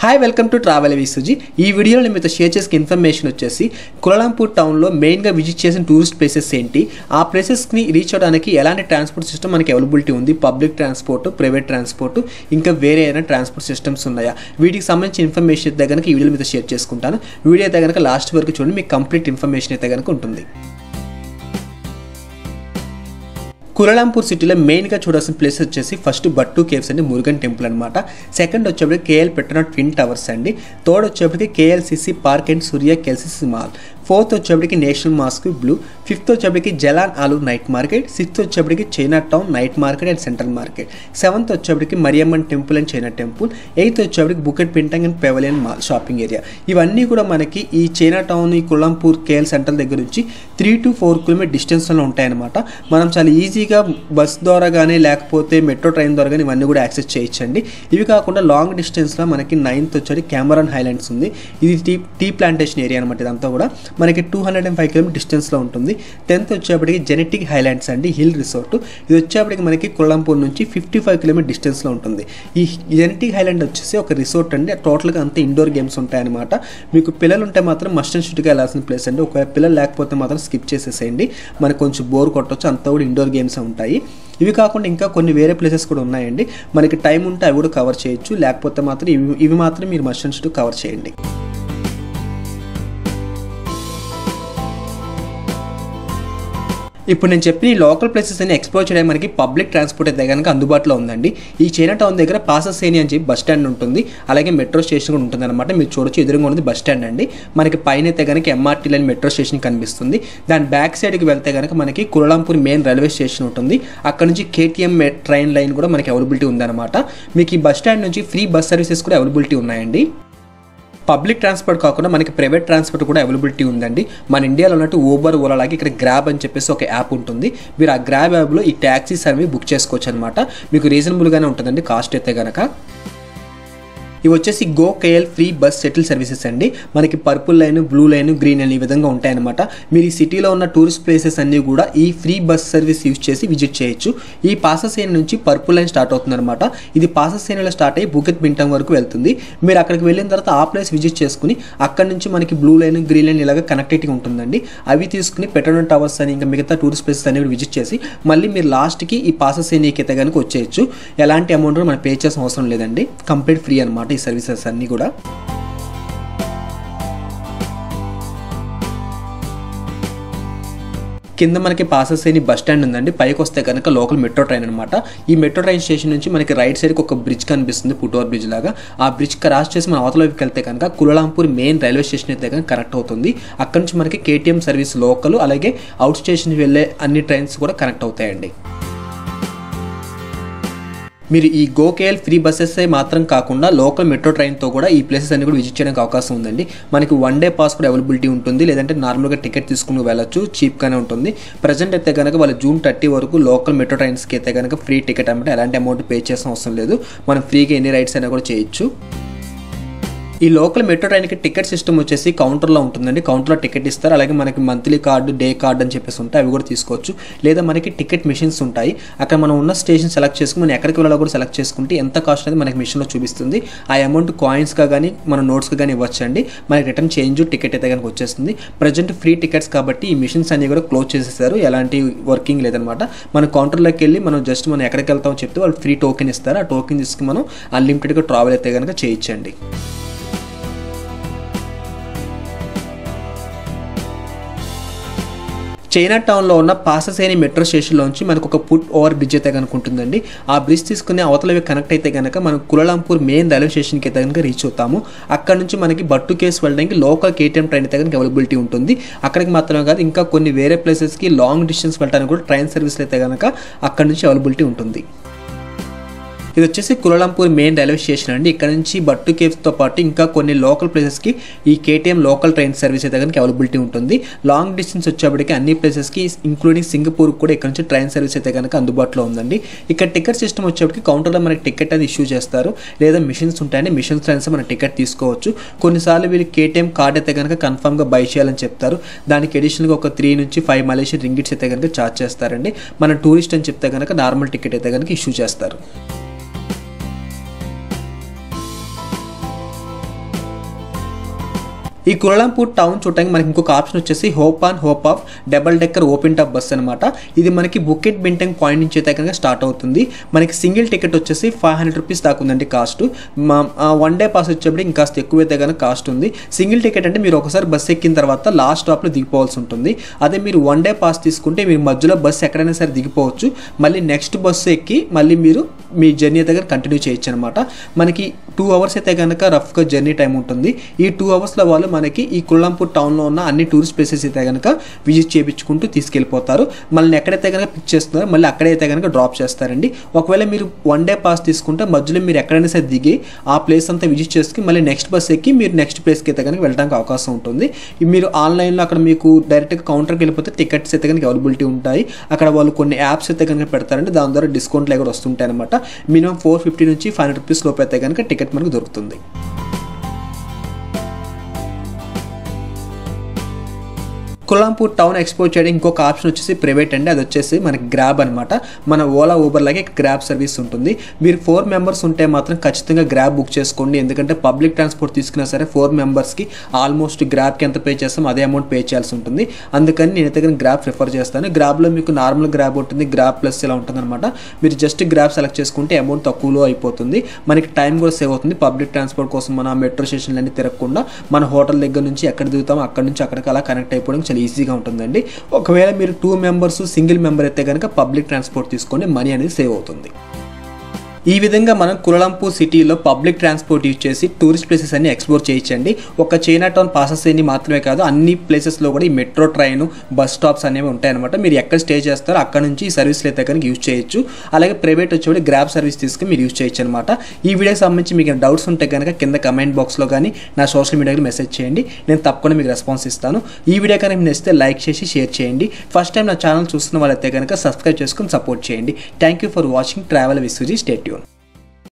hi welcome to travel Visuji ఈ వీడియోలో నేను మీతో షేర్ చేసిన ఇన్ఫర్మేషన్ వచ్చేసి కులాలంపూర్ టౌన్లో మెయిన్గా విజిట్ చేసిన టూరిస్ట్ ప్లేసెస్ ఏంటి ఆ ప్లేసెస్ని రీచ్ అవడానికి ఎలాంటి ట్రాన్స్పోర్ట్ సిస్టమ్ మనకి అవైలబిలిటీ ఉంది పబ్లిక్ ట్రాన్స్పోర్ట్ ప్రైవేట్ ట్రాన్స్పోర్ట్ ఇంకా వేరే ఏదైనా ట్రాన్స్పోర్ట్ సిస్టమ్స్ ఉన్నాయా వీటికి సంబంధించిన ఇన్ఫర్మేషన్ అయితే కనుక ఈ వీడియోలో మీతో షేర్ చేసుకుంటాను వీడియో అయితే కనుక లాస్ట్ వరకు చూడండి మీకు కంప్లీట్ ఇన్ఫర్మేషన్ అయితే కనుక ఉంటుంది కులాలంపూర్ సిటీలో మెయిన్గా చూడాల్సిన ప్లేస్ వచ్చేసి ఫస్ట్ బట్టు కేవ్స్ అండి మురుగన్ టెంపుల్ అనమాట సెకండ్ వచ్చేప్పటికి కేఎల్ పెట్టిన ట్విన్ టవర్స్ అండి థర్డ్ వచ్చేప్పటికి KLCC Park and Suria KLCC Mall fourth వచ్చేప్పటికి నేషనల్ మాస్క్ బ్లూ ఫిఫ్త్ వచ్చేప్పటికి Jalan Alor night market sixth వచ్చేప్పటికి Chinatown night market and Central Market seventh వచ్చేప్పటికి Mariamman temple and China temple eighth వచ్చేప్పటికి Bukit Bintang and Pavilion Mall shopping area ఇవన్నీ కూడా మనకి ఈ China town ఈ కులంపూర్ KL centre దగ్గర నుంచి త్రీ టు ఫోర్ కిలోమీటర్ డిస్టెన్స్లో ఉంటాయన్నమాట మనం చాలా ఈజీగా బస్ ద్వారా కానీ లేకపోతే మెట్రో ట్రైన్ ద్వారా కానీ ఇవన్నీ కూడా యాక్సెస్ చేయొచ్చండి ఇవి కాకుండా లాంగ్ డిస్టెన్స్లో మనకి నైన్త్ వచ్చేది కెమెరాన్ హైలాండ్స్ ఉంది ఇది టీ టీ ప్లాంటేషన్ ఏరియా అనమాట ఇదంతా కూడా మనకి two hundred and five kilometre డిస్టెన్స్లో ఉంటుంది టెన్త్ వచ్చేప్పటికి జెనెటిక్ హైలాండ్స్ అండి హిల్ రిసార్ట్ ఇది వచ్చేప్పటికి మనకి కొల్లంపూర్ నుంచి ఫిఫ్టీ ఫైవ్ కిలోమీటర్ డిస్టెన్స్లో ఉంటుంది ఈ జెనెటిక్ హైలాండ్ వచ్చేసి ఒక రిసార్ట్ అండి టోటల్గా అంతా ఇండోర్ గేమ్స్ ఉంటాయన్నమాట మీకు పిల్లలు ఉంటే మాత్రం మస్ట్ అండ్ షుట్గా వెళ్ళాల్సిన ప్లేస్ అండి ఒకవేళ పిల్లలు లేకపోతే మాత్రం స్కిప్ చేసేసేయండి మనకు కొంచెం బోర్ కొట్టొచ్చు అంతా కూడా ఇండోర్ గేమ్స్ ఉంటాయి ఇవి కాకుండా ఇంకా కొన్ని వేరే ప్లేసెస్ కూడా ఉన్నాయండి మనకి టైం ఉంటే అవి కూడా కవర్ చేయొచ్చు లేకపోతే మాత్రం ఇవి ఇవి మాత్రం మీరు మస్ట్ అండ్ షుట్ కవర్ చేయండి ఇప్పుడు నేను చెప్పిన ఈ లోకల్ ప్లేసెస్ అన్ని ఎక్స్ప్లోర్ చేయడానికి మనకి పబ్లిక్ ట్రాన్స్పోర్ట్ అయితే కనుక అందుబాటులో ఉందండి ఈ చైనా టౌన్ దగ్గర పాససేని అని చెప్పి బస్ స్టాండ్ ఉంటుంది అలాగే మెట్రో స్టేషన్ కూడా ఉంటుంది అనమాట మీరు చూడొచ్చు ఎదురుగా ఉన్నది బస్ స్టాండ్ అండి మనకి పైన అయితే కనుక ఎంఆర్టీ లైన్ మెట్రో స్టేషన్ కనిపిస్తుంది దాని బ్యాక్ సైడ్కి వెళ్తే కనుక మనకి కులాలంపూర్ మెయిన్ రైల్వే స్టేషన్ ఉంటుంది అక్కడ నుంచి కేటీఎం ట్రైన్ లైన్ కూడా మనకి అవైలబిలిటీ ఉందన్నమాట మీకు ఈ బస్ స్టాండ్ నుంచి ఫ్రీ బస్ సర్వీసెస్ కూడా అవైలబిలిటీ ఉన్నాయండి పబ్లిక్ ట్రాన్స్పోర్ట్ కాకుండా మనకి ప్రైవేట్ ట్రాన్స్పోర్ట్ కూడా అవైలబిలిటీ ఉందండి మన ఇండియాలో ఉన్నట్టు ఊబర్ ఓలా లాగా ఇక్కడ గ్రాబ్ అని చెప్పేసి ఒక యాప్ ఉంటుంది మీరు ఆ గ్రాబ్ యాప్లో ఈ ట్యాక్సీస్ అనేవి బుక్ చేసుకోవచ్చు అనమాట మీకు రీజనబుల్గానే ఉంటుందండి కాస్ట్ అయితే కనుక ఇవి వచ్చేసి go KL free bus shuttle services అండి మనకి purple line blue line green line ఈ విధంగా ఉంటాయన్నమాట మీరు ఈ సిటీలో ఉన్న టూరిస్ట్ ప్లేసెస్ అన్నీ కూడా ఈ ఫ్రీ బస్ సర్వీస్ యూజ్ చేసి విజిట్ చేయొచ్చు ఈ పాససేన నుంచి పర్పుల్ లైన్ స్టార్ట్ అవుతుంది అనమాట ఇది పాససేనలో స్టార్ట్ అయ్యి బుకెట్ బింటంగ్ వరకు వెళ్తుంది మీరు అక్కడికి వెళ్ళిన తర్వాత ఆ ప్లేస్ విజిట్ చేసుకుని అక్కడ నుంచి మనకి బ్లూ లైన్ గ్రీన్ లైన్ ఇలాగ కనెక్టివిటీ ఉంటుందండి అవి తీసుకుని పెట్రోల్ టవర్స్ అని ఇంకా మిగతా టూరిస్ట్ ప్లేసెస్ అన్ని విజిట్ చేసి మళ్ళీ మీరు లాస్ట్కి ఈ పాససేనికి అయితే కనుక వచ్చేయచ్చు ఎలాంటి అమౌంట్ మనం పే చేసిన అవసరం లేదండి కంప్లీట్ ఫ్రీ అనమాట ఈ సర్వీసెస్ అన్నీ కూడా కింద మనకి పాససేని బస్ స్టాండ్ ఉందండి పైకి వస్తే కనుక లోకల్ మెట్రో ట్రైన్ అనమాట ఈ మెట్రో ట్రైన్ స్టేషన్ నుంచి మనకి రైట్ సైడ్కి ఒక బ్రిడ్జ్ కనిపిస్తుంది పుటోర్ బ్రిడ్జ్ లాగా ఆ బ్రిడ్జ్ క్రాస్ చేసి మన అవతలకి వెళ్తే కనుక కులాలంపూర్ మెయిన్ రైల్వే స్టేషన్ అయితే కనుక కనెక్ట్ అవుతుంది అక్కడ నుంచి మనకి కేటీఎం సర్వీస్ లోకల్ అలాగే అవుట్ స్టేషన్కి వెళ్ళే అన్ని ట్రైన్స్ కూడా కనెక్ట్ అవుతాయండి మీరు ఈ గోకేఎల్ ఫ్రీ బస్సెస్ మాత్రం కాకుండా లోకల్ మెట్రో ట్రైన్తో కూడా ఈ ప్లేసెస్ అన్ని కూడా విజిట్ చేయడానికి అవకాశం ఉందండి మనకి వన్ డే పాస్ కూడా అవైలబిలిటీ ఉంటుంది లేదంటే నార్మల్గా టికెట్ తీసుకుని వెళ్ళొచ్చు చీప్గానే ఉంటుంది ప్రజెంట్ అయితే కనుక వాళ్ళు జూన్ థర్టీ వరకు లోకల్ మెట్రో ట్రైన్స్కి అయితే కనుక ఫ్రీ టికెట్ అనమాట ఎలాంటి అమౌంట్ పే చేసిన అవసరం లేదు మనం ఫ్రీగా ఎన్ని రైడ్స్ అయినా కూడా చేయొచ్చు ఈ లోకల్ మెట్రో ట్రైన్కి టికెట్ సిస్టమ్ వచ్చేసి కౌంటర్లో ఉంటుందండి కౌంటర్లో టికెట్ ఇస్తారు అలాగే మనకి మంత్లీ కార్డు డే కార్డు అని చెప్పేసి ఉంటాయి అవి కూడా తీసుకోవచ్చు లేదా మనకి టికెట్ మిషన్స్ ఉంటాయి అక్కడ మనం ఉన్న స్టేషన్ సెలెక్ట్ చేసుకుని మనం ఎక్కడికి వెళ్ళాలో కూడా సెలెక్ట్ చేసుకుంటే ఎంత కాస్ట్ అనేది మనకి మిషన్లో చూపిస్తుంది ఆ అమౌంట్ కాయిన్స్గా కానీ మన నోట్స్గా కానీ ఇవ్వచ్చండి మనకి రిటర్న్ చేంజ్ టికెట్ అయితే కనుక వచ్చేస్తుంది ప్రజెంట్ ఫ్రీ టికెట్స్ కాబట్టి ఈ మిషన్స్ అన్ని కూడా క్లోజ్ చేసేసారు ఎలాంటి వర్కింగ్ లేదనమాట మన కౌంటర్లోకి వెళ్ళి మనం జస్ట్ మనం ఎక్కడికి వెళ్తామో చెప్తే వాళ్ళు ఫ్రీ టోకెన్ ఇస్తారు ఆ టోకెన్ తీసుకుని మనం అన్లిమిటెడ్గా ట్రావెల్ అయితే కనుక చేయించండి చైనా టౌన్లో ఉన్న పాససేని మెట్రో స్టేషన్లోంచి మనకు ఒక ఫుట్ ఓవర్ బ్రిడ్జ్ అయితే కనుక ఉంటుందండి ఆ బ్రిడ్జ్ తీసుకుని అవతలవి కనెక్ట్ అయితే కనుక మనం కులాలంపూర్ మెయిన్ రైల్వే స్టేషన్కి అయితే కనుక రీచ్ అవుతాము అక్కడ నుంచి మనకి బట్టు కేసు వెళ్ళడానికి లోకల్ కేటీఎం ట్రైన్ అయితే కనుక అవైలబిలిటీ ఉంటుంది అక్కడికి మాత్రమే కాదు ఇంకా కొన్ని వేరే ప్లేసెస్కి లాంగ్ డిస్టెన్స్ వెళ్ళడానికి కూడా ట్రైన్ సర్వీస్లు అయితే కనుక అక్కడ నుంచి అవైలబిలిటీ ఉంటుంది ఇది వచ్చేసి కులాలంపూర్ మెయిన్ రైల్వే స్టేషన్ అండి ఇక్కడ నుంచి బట్టు కేవ్స్తో పాటు ఇంకా కొన్ని లోకల్ ప్లేసెస్కి ఈ కేటీఎం లోకల్ ట్రైన్ సర్వీస్ అయితే కనుక అవైలబిలిటీ ఉంటుంది లాంగ్ డిస్టెన్స్ వచ్చేప్పటికి అన్ని ప్లేసెస్కి ఇంక్లూడింగ్ సింగపూర్ కూడా ఇక్కడ నుంచి ట్రైన్ సర్వీస్ అయితే కనుక అందుబాటులో ఉందండి ఇక్కడ టికెట్ సిస్టమ్ వచ్చేప్పటికి కౌంటర్లో మనకి టికెట్ అది ఇష్యూ చేస్తారు లేదా మిషన్స్ ఉంటాయండి మిషన్స్ ట్రైన్స్ మన టికెట్ తీసుకోవచ్చు కొన్నిసార్లు వీళ్ళు కేటీఎం కార్డ్ అయితే కనుక కన్ఫర్మ్గా బై చేయాలని చెప్తారు దానికి అడిషనల్గా ఒక త్రీ నుంచి ఫైవ్ మలేషియన్ రింగిట్స్ అయితే కనుక ఛార్జ్ చేస్తారండి మన టూరిస్ట్ అని చెప్తే కనుక నార్మల్ టికెట్ అయితే కనుక ఇష్యూ చేస్తారు ఈ కులాలంపూర్ టౌన్ చూడటానికి మనకి ఇంకొక ఆప్షన్ వచ్చేసి hop on hop off double decker open top bus అనమాట ఇది మనకి బుకెట్ బింటంగ్ పాయింట్ నుంచి అయితే కనుక స్టార్ట్ అవుతుంది మనకి సింగిల్ టికెట్ వచ్చేసి ఫైవ్ హండ్రెడ్ రూపీస్ దాకా ఉందండి కాస్ట్ వన్ డే పాస్ వచ్చేప్పుడు ఇంకాస్త ఎక్కువ అయితే కనుక కాస్ట్ ఉంది సింగిల్ టికెట్ అంటే మీరు ఒకసారి బస్ ఎక్కిన తర్వాత లాస్ట్ స్టాప్లో దిగిపోవాల్సి ఉంటుంది అదే మీరు వన్ డే పాస్ తీసుకుంటే మీరు మధ్యలో బస్సు ఎక్కడైనా సరే దిగిపోవచ్చు మళ్ళీ నెక్స్ట్ బస్సు ఎక్కి మళ్ళీ మీరు మీ జర్నీ దగ్గర కంటిన్యూ చేయొచ్చు అనమాట మనకి టూ అవర్స్ అయితే కనుక రఫ్గా జర్నీ టైం ఉంటుంది ఈ టూ అవర్స్లో వాళ్ళు మనకి ఈ కుల్లాంపూర్ టౌన్లో ఉన్న అన్ని టూరిస్ట్ ప్లేసెస్ అయితే కనుక విజిట్ చేయించుకుంటూ తీసుకెళ్ళిపోతారు మళ్ళీ ఎక్కడైతే కనుక పిక్ చేస్తున్నారో మళ్ళీ అక్కడైతే కనుక డ్రాప్ చేస్తారండి ఒకవేళ మీరు వన్ డే పాస్ తీసుకుంటే మధ్యలో మీరు ఎక్కడైనా సరే దిగి ఆ ప్లేస్ అంతా విజిట్ చేసుకుని మళ్ళీ నెక్స్ట్ బస్ ఎక్కి మీరు నెక్స్ట్ ప్లేస్కి అయితే కనుక వెళ్ళడానికి అవకాశం ఉంటుంది ఈ మీరు ఆన్లైన్లో అక్కడ మీకు డైరెక్ట్గా కౌంటర్కి వెళ్ళిపోతే టికెట్స్ అయితే కనుక అవైలబిలిటీ ఉంటాయి అక్కడ వాళ్ళు కొన్ని యాప్స్ అయితే కనుక పెడతారండి దాని ద్వారా డిస్కౌంట్లు కూడా వస్తుంటాయి అనమాట మినిమం ఫోర్ ఫిఫ్టీ నుంచి ఫైవ్ హండ్రెడ్ రూపీస్ లోపు అయితే కనుక టికెట్ మనకు దొరుకుతుంది కులాంపూర్ టౌన్ ఎక్స్పోజ్ చేయడం ఇంకొక ఆప్షన్ వచ్చేసి ప్రైవేట్ అండి అది వచ్చేసి మనకి గ్రాబ్ అనమాట మన ఓలా ఊబర్ లాగే గ్రాబ్ సర్వీస్ ఉంటుంది మీరు ఫోర్ మెంబర్స్ ఉంటే మాత్రం ఖచ్చితంగా గ్రాబ్ బుక్ చేసుకోండి ఎందుకంటే పబ్లిక్ ట్రాన్స్పోర్ట్ తీసుకున్నా సరే ఫోర్ మెంబర్స్కి ఆల్మోస్ట్ గ్రాబ్కి ఎంత పే చేస్తాం అదే అమౌంట్ పే చేయాల్సి ఉంటుంది అందుకని నేను అయితే గ్రాబ్ ప్రిఫర్ చేస్తాను గ్రాబ్లో మీకు నార్మల్ గ్రాబ్ ఉంటుంది గ్రాబ్ ప్లస్ ఇలా ఉంటుంది అనమాట మీరు జస్ట్ గ్రాబ్ సెలెక్ట్ చేసుకుంటే అమౌంట్ తక్కువలో అయిపోతుంది మనకి టైం కూడా సేవ్ అవుతుంది పబ్లిక్ ట్రాన్స్పోర్ట్ కోసం మన మెట్రో స్టేషన్లు అన్ని తిరగకుండా మన హోటల్ దగ్గర నుంచి ఎక్కడ దిగుతామో అక్కడ నుంచి అక్కడికి అలా కనెక్ట్ అయిపోవడం చాలా ఈజీగా ఉంటుందండి ఒకవేళ మీరు టూ మెంబర్స్ సింగిల్ మెంబర్ అయితే కనుక పబ్లిక్ ట్రాన్స్పోర్ట్ తీసుకొని మనీ అనేది సేవ్ అవుతుంది ఈ విధంగా మనం కులాలంపూర్ సిటీలో పబ్లిక్ ట్రాన్స్పోర్ట్ యూజ్ చేసి టూరిస్ట్ ప్లేసెస్ అన్ని ఎక్స్ప్లోర్ చేయొచ్చండి ఒక చైనా టౌన్ పాసెస్ అన్ని మాత్రమే కాదు అన్ని ప్లేసెస్లో కూడా ఈ మెట్రో ట్రైన్ బస్ స్టాప్స్ అనేవి ఉంటాయన్నమాట మీరు ఎక్కడ స్టే చేస్తారో అక్కడ నుంచి ఈ సర్వీస్లు అయితే కనుక యూజ్ చేయొచ్చు అలాగే ప్రైవేట్ వచ్చేవాడు గ్రాబ్ సర్వీస్ తీసుకుని మీరు యూజ్ చేయొచ్చు అనమాట ఈ వీడియోకి సంబంధించి మీకు డౌట్స్ ఉంటే కనుక కింద కమెంట్ బాక్స్లో కానీ నా సోషల్ మీడియాకి మెసేజ్ చేయండి నేను తప్పకుండా మీకు రెస్పాన్స్ ఇస్తాను ఈ వీడియో కనుక మీకు నచ్చితే లైక్ చేసి షేర్ చేయండి ఫస్ట్ టైం నా ఛానల్ చూస్తున్న వాళ్ళైతే కనుక సబ్స్క్రైబ్ చేసుకుని సపోర్ట్ చేయండి thank you for watching travel Vishwaji స్టేట్యూ